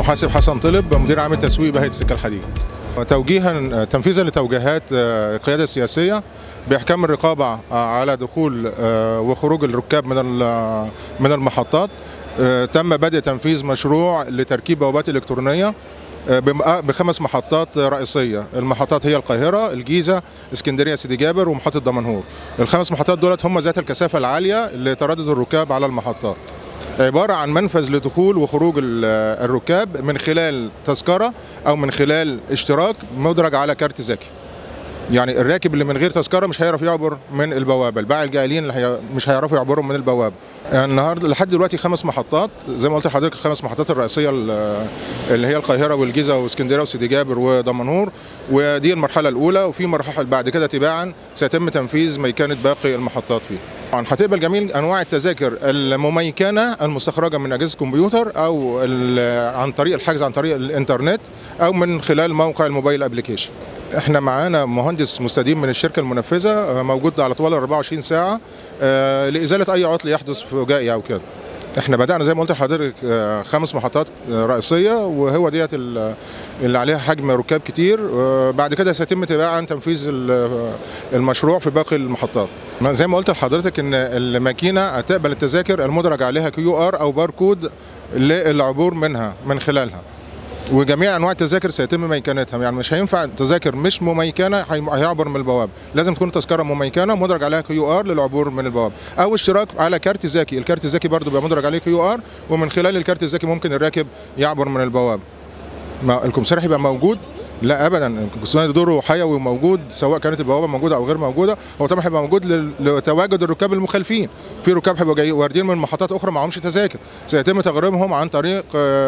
المحاسب حسن طلب مدير عام التسويق بهيئه السكه الحديد توجيها تنفيذا لتوجيهات القياده السياسيه باحكام الرقابه على دخول وخروج الركاب من من المحطات تم بدء تنفيذ مشروع لتركيب بوابات الكترونيه بخمس محطات رئيسيه، المحطات هي القاهره، الجيزه، اسكندريه سيدي جابر ومحطه دمنهور. الخمس محطات دولت هم ذات الكثافه العاليه لتردد الركاب على المحطات. عباره عن منفذ لدخول وخروج الركاب من خلال تذكره او من خلال اشتراك مدرج على كارت ذكي. يعني الراكب اللي من غير تذكره مش هيعرف يعبر من البوابه، الباعي الجائلين اللي هي مش هيعرفوا يعبروا من البوابه. يعني النهارده لحد دلوقتي خمس محطات زي ما قلت لحضرتك الخمس محطات الرئيسيه اللي هي القاهره والجيزه واسكندريه وسيدي جابر ودمنهور ودي المرحله الاولى وفي مراحل بعد كده تباعا سيتم تنفيذ ميكنه باقي المحطات فيه. طبعا هتقبل جميع انواع التذاكر المميكنه المستخرجه من اجهزه الكمبيوتر او عن طريق الحجز عن طريق الانترنت او من خلال موقع الموبايل ابلكيشن. احنا معانا مهندس مستديم من الشركه المنفذه موجود على طوال 24 ساعه لازاله اي عطل يحدث فجائي او كده. احنا بدانا زي ما قلت لحضرتك خمس محطات رئيسيه وهو ديت اللي عليها حجم ركاب كتير بعد كده سيتم تباعا تنفيذ المشروع في باقي المحطات زي ما قلت لحضرتك ان الماكينه هتقبل التذاكر المدرج عليها كيو ار او باركود للعبور منها من خلالها وجميع انواع التذاكر سيتم ميكنتها يعني مش هينفع تذاكر مش مميكنه هيعبر من البوابه لازم تكون تذكره مميكنه مدرج عليها كيو ار للعبور من البوابه او اشتراك على كارت ذكي الكارت الذكي برضه بيبقى مدرج عليه كيو ار ومن خلال الكارت الذكي ممكن الراكب يعبر من البوابه ما الكمساري هيبقى موجود لا ابدا الكمساري دوره حيوي وموجود سواء كانت البوابه موجوده او غير موجوده هو طبعا هيبقى موجود لتواجد الركاب المخالفين في ركاب هيبقوا جايين واردين من محطات اخرى معهمش تذاكر سيتم تغريمهم عن طريق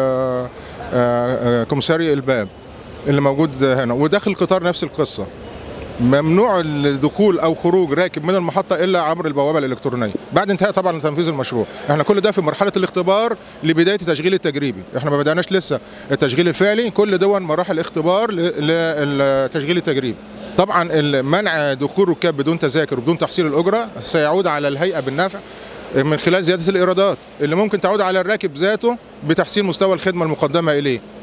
كمساري الباب اللي موجود هنا وداخل القطار نفس القصه ممنوع الدخول او خروج راكب من المحطه الا عبر البوابه الالكترونيه بعد انتهاء طبعا تنفيذ المشروع احنا كل ده في مرحله الاختبار لبدايه التشغيل التجريبي احنا ما بداناش لسه التشغيل الفعلي كل دول مراحل اختبار للتشغيل التجريبي طبعا منع دخول ركاب بدون تذاكر وبدون تحصيل الاجره سيعود على الهيئه بالنفع من خلال زياده الايرادات اللي ممكن تعود على الراكب ذاته بتحسين مستوى الخدمه المقدمه اليه